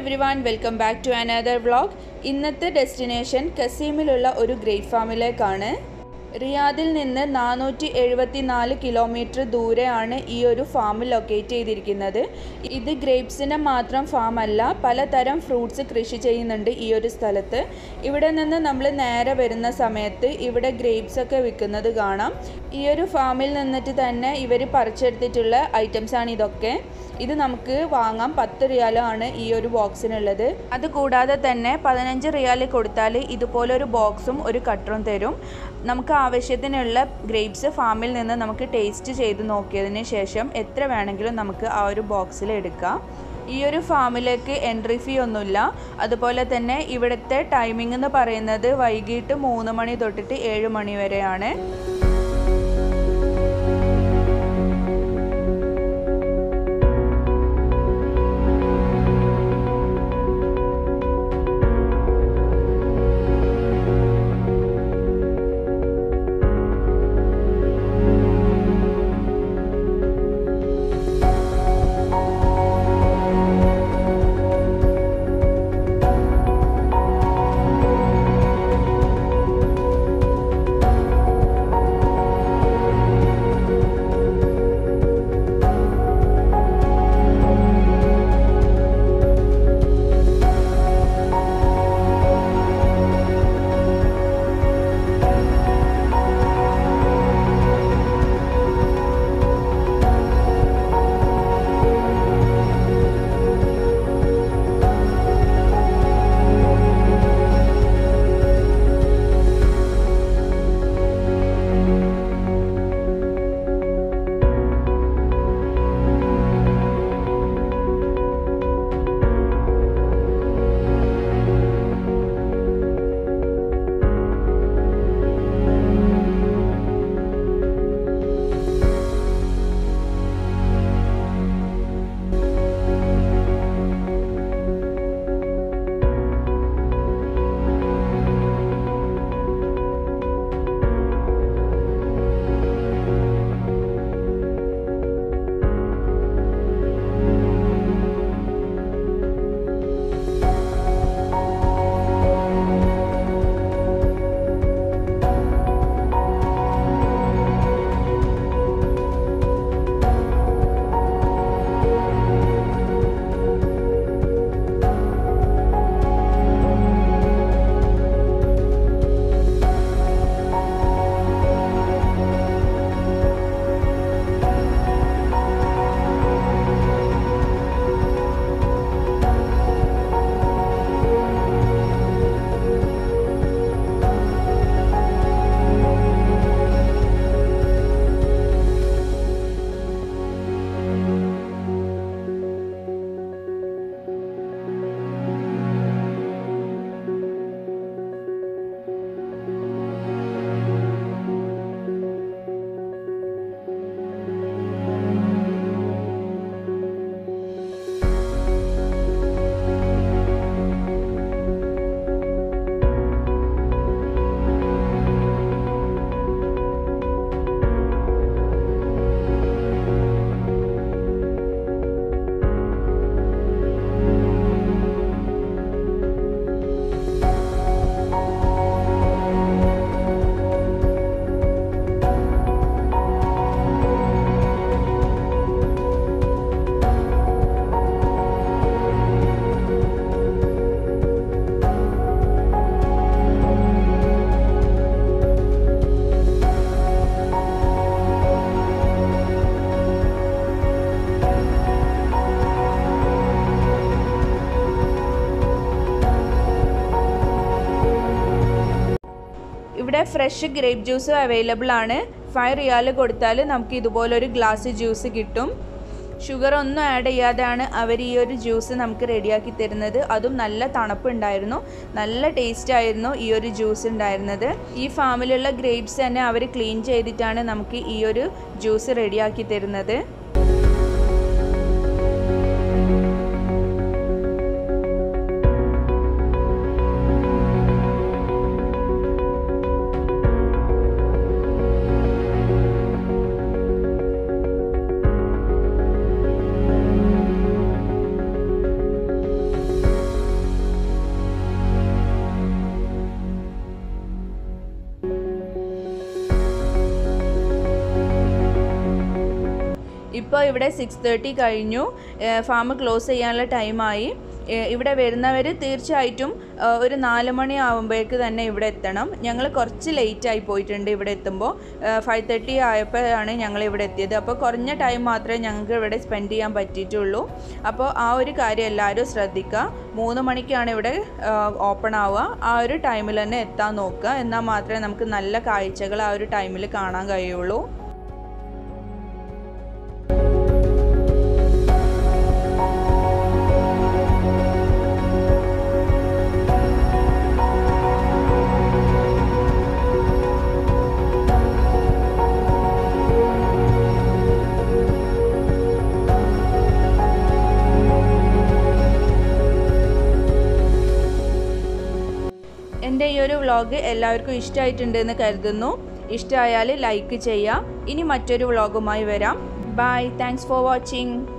every everyone welcome back to another vlog ഇന്നത്തെ destination കസീമിലുള്ള ഒരു ഗ്രേപ്പ് ഫാമിലേക്കാണ് റിയാദിൽ നിന്ന് നാനൂറ്റി എഴുപത്തി നാല് കിലോമീറ്റർ ദൂരെയാണ് ഈ ഒരു ഫാം ലൊക്കേറ്റ് ചെയ്തിരിക്കുന്നത് ഇത് ഗ്രേപ്സിൻ്റെ മാത്രം ഫാം അല്ല പലതരം ഫ്രൂട്ട്സ് കൃഷി ചെയ്യുന്നുണ്ട് ഈ ഒരു സ്ഥലത്ത് ഇവിടെ നിന്ന് നമ്മൾ നേരെ വരുന്ന സമയത്ത് ഇവിടെ ഗ്രേപ്സ് ഒക്കെ വിൽക്കുന്നത് കാണാം ഈ ഒരു ഫാമിൽ നിന്നിട്ട് തന്നെ ഇവർ പറിച്ചെടുത്തിട്ടുള്ള ഐറ്റംസ് ആണ് ഇതൊക്കെ ഇത് നമുക്ക് വാങ്ങാം പത്ത് റിയാലാണ് ഈ ഒരു ബോക്സിനുള്ളത് അത് കൂടാതെ തന്നെ പതിനഞ്ച് റിയാൽ കൊടുത്താൽ ഇതുപോലൊരു ബോക്സും ഒരു കട്ടറും തരും നമുക്ക് ആവശ്യത്തിനുള്ള ഗ്രേപ്സ് ഫാമിൽ നിന്ന് നമുക്ക് ടേസ്റ്റ് ചെയ്ത് നോക്കിയതിന് ശേഷം എത്ര വേണമെങ്കിലും നമുക്ക് ആ ഒരു ബോക്സിൽ എടുക്കാം ഈ ഒരു ഫാമിലേക്ക് എൻട്രി ഫീ ഒന്നുമില്ല അതുപോലെ തന്നെ ഇവിടുത്തെ ടൈമിംഗ് എന്ന് പറയുന്നത് വൈകിട്ട് മൂന്ന് മണി തൊട്ടിട്ട് ഏഴ് മണി വരെയാണ് ഇവിടെ ഫ്രഷ് ഗ്രേപ്പ് ജ്യൂസ് അവൈലബിൾ ആണ് ഫൈവ് റിയാൽ കൊടുത്താൽ നമുക്ക് ഇതുപോലൊരു ഗ്ലാസ് ജ്യൂസ് കിട്ടും ഷുഗർ ഒന്നും ആഡ് ചെയ്യാതെയാണ് അവർ ഈ ഒരു ജ്യൂസ് നമുക്ക് റെഡിയാക്കി തരുന്നത് അതും നല്ല തണുപ്പുണ്ടായിരുന്നു നല്ല ടേസ്റ്റ് ആയിരുന്നു ഈ ഒരു ജ്യൂസ് ഉണ്ടായിരുന്നത് ഈ ഫാമിലുള്ള ഗ്രേപ്സ് തന്നെ അവർ ക്ലീൻ ചെയ്തിട്ടാണ് നമുക്ക് ഈ ഒരു ജ്യൂസ് റെഡിയാക്കി തരുന്നത് ഇപ്പോൾ ഇവിടെ സിക്സ് തേർട്ടി കഴിഞ്ഞു ഫാം ക്ലോസ് ചെയ്യാനുള്ള ടൈമായി ഇവിടെ വരുന്നവർ തീർച്ചയായിട്ടും ആ, ഒരു നാല് മണി ആകുമ്പോഴേക്ക് തന്നെ ഇവിടെ എത്തണം ഞങ്ങൾ കുറച്ച് ലേറ്റ് ആയി പോയിട്ടുണ്ട് ഇവിടെ എത്തുമ്പോൾ ഫൈവ് തേർട്ടി ആയപ്പോഴാണ് ഞങ്ങൾ ഇവിടെ എത്തിയത് അപ്പോൾ കുറഞ്ഞ ടൈം മാത്രമേ ഞങ്ങൾക്ക് ഇവിടെ സ്പെൻഡ് ചെയ്യാൻ പറ്റിയിട്ടുള്ളൂ അപ്പോൾ ആ ഒരു കാര്യം എല്ലാവരും ശ്രദ്ധിക്കുക മൂന്ന് മണിക്കാണ് ഇവിടെ ഓപ്പൺ ആവുക ആ ഒരു ടൈമിൽ തന്നെ എത്താൻ നോക്കുക എന്നാൽ മാത്രമേ നമുക്ക് നല്ല കാഴ്ചകൾ ആ ഒരു ടൈമിൽ കാണാൻ കഴിയുള്ളൂ എൻ്റെ ഈ ഒരു വ്ളോഗ് എല്ലാവർക്കും ഇഷ്ടമായിട്ടുണ്ട് എന്ന് കരുതുന്നു ഇഷ്ടമായാൽ ലൈക്ക് ചെയ്യുക ഇനി മറ്റൊരു വ്ളോഗുമായി വരാം ബൈ താങ്ക്സ് ഫോർ വാച്ചിങ്